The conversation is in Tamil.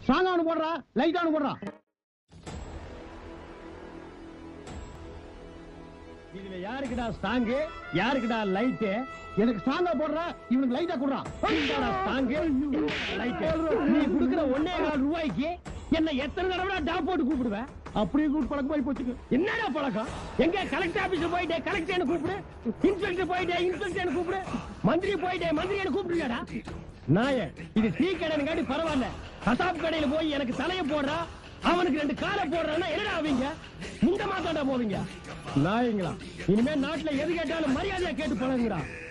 ஸ்ட்ராங்கானு போடுறா லைட்டானு போடுறா இதுல யாருக்குடா ஸ்ட்ராங்கு யாருக்குடா லைட்டு எனக்கு ஸ்ட்ராங்கா போடுறா இவனுக்கு லைட்டா குடுறா ஸ்ட்ராங்கு லைட்டு நீ குடுக்குற ஒன்னே கால் ரூபாய்க்கு என்ன எத்தனை தடவை டாப் போட்டு கூப்பிடுவேன் அப்படியே கூப்பிட்டு பழக்கமாயி போச்சுங்க என்னடா பழக்கம் எங்க கலெக்டர் ஆபீஸ்ல போயிட்டே கலெக்டர் கூப்பிடு இன்ஸ்பெக்டர் போயிட்டே இன்ஸ்பெக்டர் கூப்பிடு மந்திரி போயிட்டே மந்திரி கூப்பிடுங்கடா நாய இது டீ கடைன்னு காட்டி பரவாயில்ல கசாப் கடையில போய் எனக்கு தலைய போடுறா அவனுக்கு ரெண்டு காலை போடுறான்னா என்னடா ஆவீங்க முண்ட மாத்தாண்டா போவீங்க நாயங்களா இனிமே நாட்டுல எது கேட்டாலும் மரியாதையா கேட்டு பழகுங்கடா